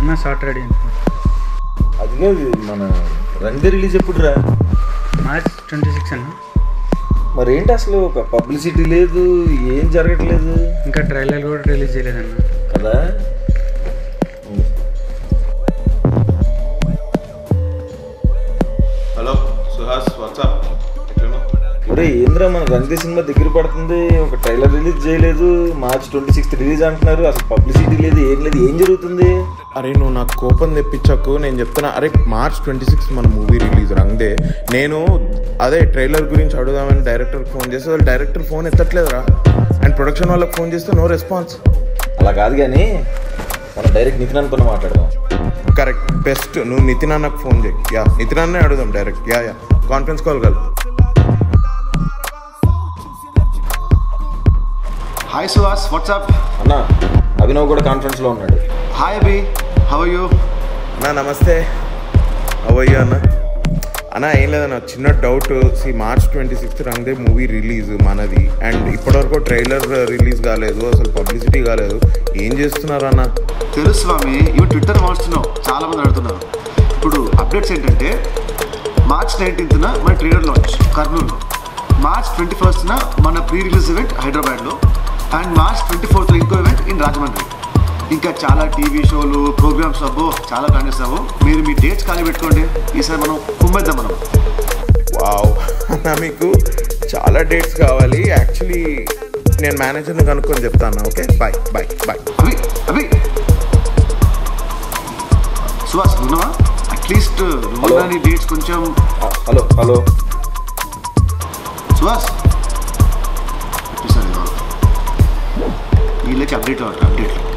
అన్న short ready అది కాదు మన రందే రిలీజ్ ఎప్పుడురా మార్చ్ ట్వంటీ సిక్స్ అన్న మరి ఏంటి అసలు ఒక పబ్లిసిటీ లేదు ఏం జరగట్లేదు ఇంకా ట్రైలర్ కూడా రిలీజ్ చేయలేదన్న కదా హలో సుహాస్ వాట్సాప్ ఎట్లా ఒరే ఏంద్రా మన రందే సినిమా దగ్గర పడుతుంది ఒక ట్రైలర్ రిలీజ్ చేయలేదు మార్చ్ ట్వంటీ సిక్స్త్ రిలీజ్ అంటున్నారు అసలు పబ్లిసిటీ లేదు ఏం లేదు ఏం జరుగుతుంది అరే నువ్వు నాకు కోపం తెప్పించకు నేను చెప్తున్నా అరే మార్చ్ ట్వంటీ సిక్స్ మన మూవీ రిలీజ్ రంగ్దే నేను అదే ట్రైలర్ గురించి అడుగుదామని డైరెక్టర్కి ఫోన్ చేస్తే వాళ్ళు డైరెక్టర్ ఫోన్ ఎత్తట్లేదురా అండ్ ప్రొడక్షన్ వాళ్ళకి ఫోన్ చేస్తే నో రెస్పాన్స్ అలా కాదు కానీ మనం డైరెక్ట్ నితిన్ అనుకున్న మాట్లాడదాం కరెక్ట్ బెస్ట్ నువ్వు నితిన్ అన్నకు ఫోన్ చేయి యా నితిన్ అన్నే అడుగుదాం direct yeah yeah conference call కలు హాయ్ సుహాస్ వాట్సాప్ అన్న అభినవ్ కూడా కాన్ఫరెన్స్లో ఉన్నాడు హాయ్ అభి హవ్ యూ అన్నా నమస్తే అవయ్యా అన్న అన్న ఏం లేదన్న చిన్న డౌట్ సి March twenty sixth Rang De movie release మనది అండ్ ఇప్పటివరకు ట్రైలర్ రిలీజ్ కాలేదు అసలు పబ్లిసిటీ కాలేదు ఏం చేస్తున్నారు అన్న తెలుసు స్వామి ఇవి ట్విట్టర్ వాడుతున్నావు చాలా మంది అడుగుతున్నారు ఇప్పుడు అప్డేట్స్ ఏంటంటే మార్చ్ నైన్టీన్త్న మన trailer launch Kurnool March twenty ఫస్ట్న మన ప్రీ రిలీజ్ ఈవెంట్ హైదరాబాద్లో అండ్ మార్చ్ ట్వంటీ ఫోర్త్ ఇంకో ఈవెంట్ ఇన్ రాజమండ్రి ఇంకా చాలా టీవీ షోలు ప్రోగ్రామ్స్ అబ్బో చాలా ప్లాన్ చేస్తాము మీరు మీ డేట్స్ ఖాళీ పెట్టుకోండి ఈసారి మనం కుమ్మేద్దాం మనం వావ్ అన్న మీకు చాలా డేట్స్ కావాలి యాక్చువల్లీ నేను మేనేజర్ని కనుక్కొని చెప్తాను ఓకే బాయ్ బాయ్ బాయ్ అవి అవి సుహాస్ ఉన్నావా అట్లీస్ట్ Hello. నీ డేట్స్ కొంచెం ఆ, హలో హలో సుహాస్ చూసారు వీళ్ళకి అప్డేట్ అవ్వట్లేదు అప్డేట్